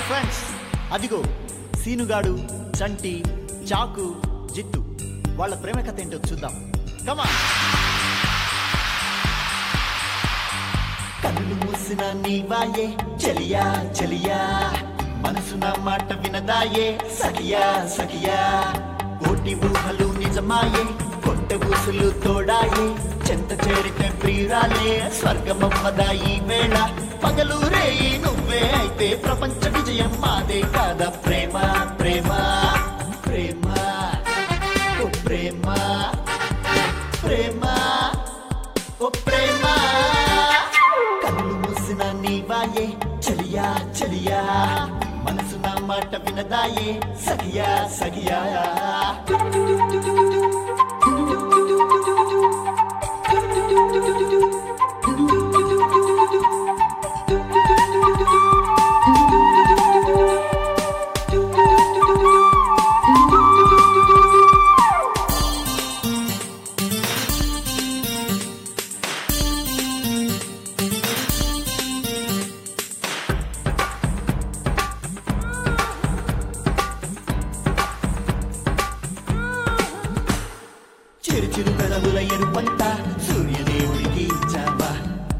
friends అదిగో సీనుగాడు చంటి చాకు జిత్తు వాళ్ళ ప్రేమ కథ ఏంటో చూద్దాం కమా కళ్ళు మూసిన నీవాయే చెలియా చెలియా మనసు నా మాట వినదాయే సఖియా సఖియా కోటి ఊహలు నిజమాయే కొంట ఊసులు తోడాయే చెంత చేరితే ప్రియురాలే స్వర్గమమ్మదాయి వేళ పగలు రేయి నువ్వే అయితే ప్రపంచ విజయం మాదే కాదా ప్రేమ ప్రేమ ప్రేమ ఓ ప్రేమ ప్రేమ ఓ ప్రేమ కళ్ళు మూసిన నీవాయే చలియా చలియా మనసు నా మాట వినదాయే సఖియా సఖియా చిరు చిరు పెదవుల ఎరుపంట సూర్యదేవుడికి ఇచ్చావా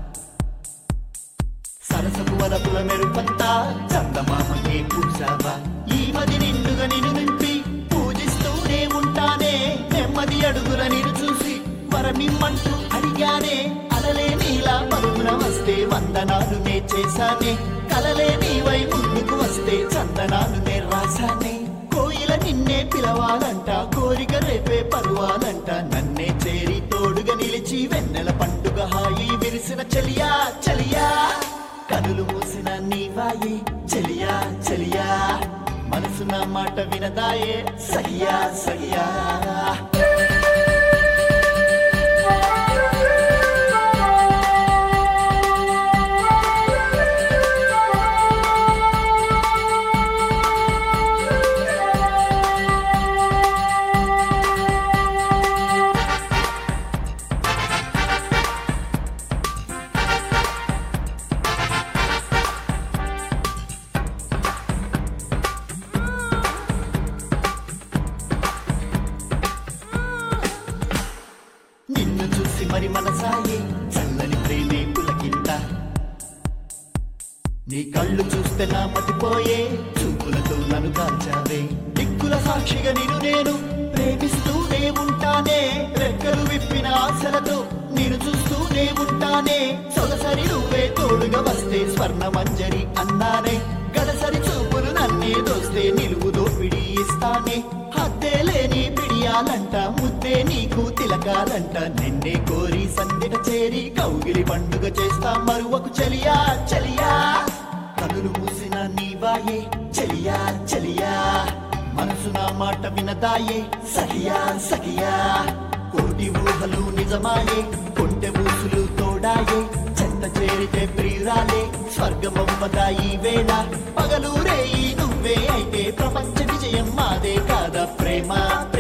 సరసపు వలపుల మెరుపంత చందమామకే పూసావా ఈ మది నిండుగా నిన్ను నింపి పూజిస్తూనే ఉంటానే నెమ్మది అడుగుల నిన్ను చూసి వరమిమ్మంటూ అడిగానే అలలే నీలా పరుగున వస్తే వందనాలు నే చేశానే కలలే నీవై ముందుకు వస్తే చందనాలు నే రాశానే కోయిల నిన్నే పిలవాలంట కోరిక రేపే పరువాలంట నన్నే చేరి తోడుగా నిలిచి వెన్నెల పండుగ హాయి విరిసిన చలియా చలియా కనులు మూసిన నీవాయే చలియా చలియా మనసు నా మాట వినదాయే సగియా సగియా నిన్ను చూసి మరి మనసాయే చల్లని ప్రేమే పులకింత నీ కళ్ళు చూస్తే నా మతిపోయే చూపులతో నన్ను కాల్చావే దిక్కుల సాక్షిగా నిన్ను నేను ప్రేమిస్తూనే ఉంటానే రెక్కలు విప్పిన ఆశలతో నేను చూస్తూనే ఉంటానే సొగసరి నువ్వే తోడుగా వస్తే స్వర్ణ మంజరి అన్నానే గడసరి చూపులు నన్నే దోస్తే నిలువు దోపిడి ఇస్తానే హద్దే లేని పిడియాలంట ముద్దే నీకు తిలకాలంట నిన్నే కోరి సందిట చేరి కౌగిలి పండుగ చేస్తా మరువకు చలియా చలియా కనులు మూసిన నీవాయే చలియా చలియా మనసు నా మాట వినదాయే సఖియా సఖియా కోటి ఊహలు నిజమాయే కొంటె ఊసులు తోడాయే చెంత చేరితే ప్రియురాలే స్వర్గమమ్మదాయి వేళ పగలు రేయి నువ్వే అయితే ప్రపంచ విజయం మాదే కాదా ప్రేమ ప్రేమ